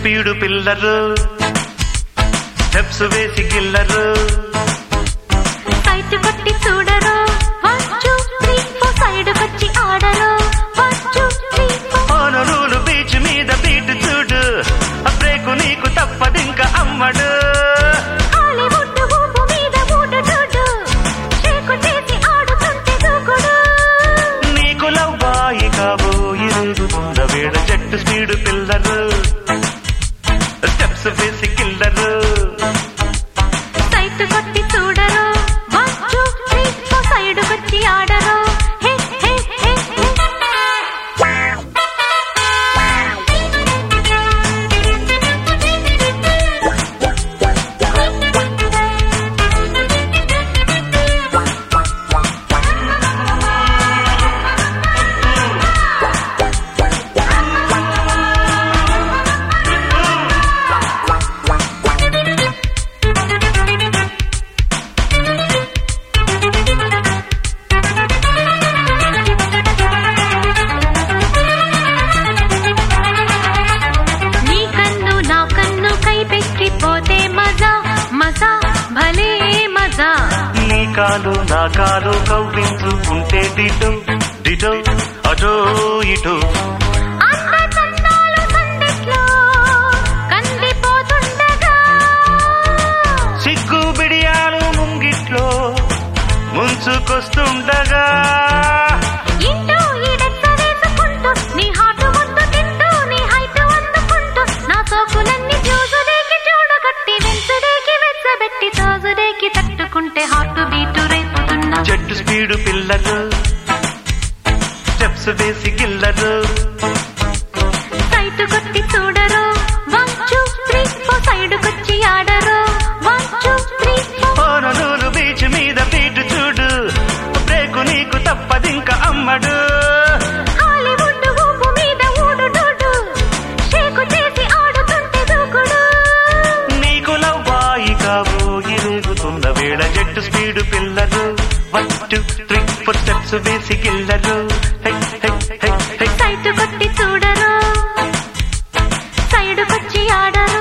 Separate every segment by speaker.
Speaker 1: Speed pillar steps వేసి గిల్లరు
Speaker 2: sight కొట్టి చూడరు one two three four side వచ్చి ఆడరు వన్ టూ త్రీ ఫోర్
Speaker 1: ఓనరూలు బీచ్ మీద బీట్ చూడు ఆ బ్రేకు నీకు తప్పదింక అమ్మడు
Speaker 2: హాలీవుడ్ ఊపు మీద ఊడు డూడు షేకు చేసి ఆడుతుంటే దూకుడు
Speaker 1: నీకు లవ్వాయి కాబోయి రేగుతున్న వేళ జట్టు స్పీడు పిల్లరు స్టెప్స్ వేసి గిల్లరు
Speaker 2: సైట్ కొట్టి చూడరు one two three four side వచ్చి ఆడరు హే హే హే నీ కన్ను నా కన్ను కై పెక్కిపోతే మజా మజా భలే మజా
Speaker 1: నీ కాలు నా కాలు కవ్వించుకుంటే డిటో డిటో అటో ఇటో
Speaker 2: అంత చందాలు సందిట్లో కందిపోతుండగా
Speaker 1: సిగ్గు బిడియాలు ముంగిట్లో ముంచుకొస్తుండగా
Speaker 2: ఇంటూ ఈడెక్క వేసుకుంటూ నీ హాటు ముద్దు తింటూ నీ హైట్ అందుకుంటూ నా సోకులన్నీ చూసుడేకి చూడగట్టి వెంచుడేకి వెచ్చబెట్టి తోజుడేకి తట్టుకుంటే హార్ట్ బీటు రేపుతున్నా
Speaker 1: జట్టు స్పీడు పిల్లలు స్టెప్స్ వేసి గిల్లరు
Speaker 2: సైట్ కొట్టి చూడరు one two three four side కొచ్చి ఆడరు వన్ టూ త్రీ ఫోర్
Speaker 1: ఓననూరు బీచ్ మీద బీటు చూడు బ్రేకు నీకు తప్పదింక అమ్మడు
Speaker 2: హాలీవుడ్ ఊపు మీద ఊడు డూడు షేకు చేసి ఆడుతుంటే దూకుడు
Speaker 1: నీకు లవ్వాయి కాబోయి రేగుతున్న వేళ జట్టు స్పీడు పిల్లలు one two three four steps వేసి గిల్లరు hi, hi, hi, hi.
Speaker 2: Sight కొట్టి చూడరు సైడ్ కొచ్చి ఆడరు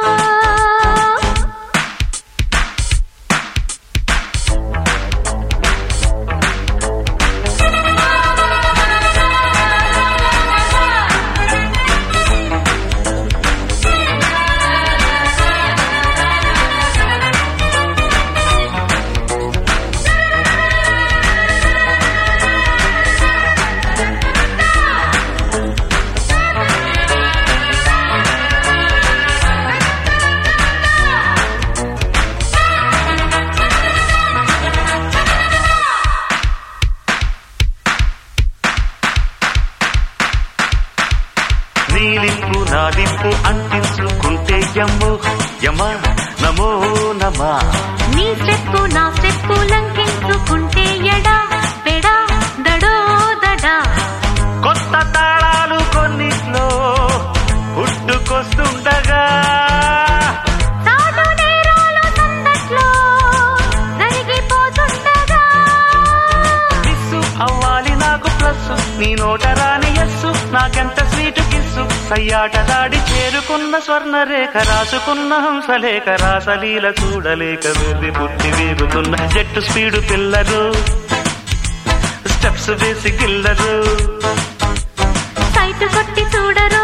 Speaker 1: నీ లిప్పు నా లిప్పు అంటించుకుంటే యమ్మో యమ నమో నమా
Speaker 2: నీ స్టెప్పు నా స్టెప్పు లంకించుకుంటే ఎడా పెడా దడో దడా
Speaker 1: కొత్త తాళాలు కొన్నిట్లో పుట్టుకొస్తుండగా
Speaker 2: తాడు నేరాలు సందట్లో జరిగిపోతుండగా
Speaker 1: మిస్సు అవ్వాలి నాకు ప్లస్ నీ నోట రాని ఎస్సు నాకెంత స్వీటు కిస్సు సయ్యాట దాడి చేరుకున్న స్వర్ణరేఖ రాసుకున్న హంసలేఖ రాసలీల చూడలేక వెళ్ళి పుట్టి వేగుతున్న జట్టు స్పీడు పిల్లరు స్టెప్స్ వేసి గిల్లరు
Speaker 2: సైట్ కొట్టి చూడరు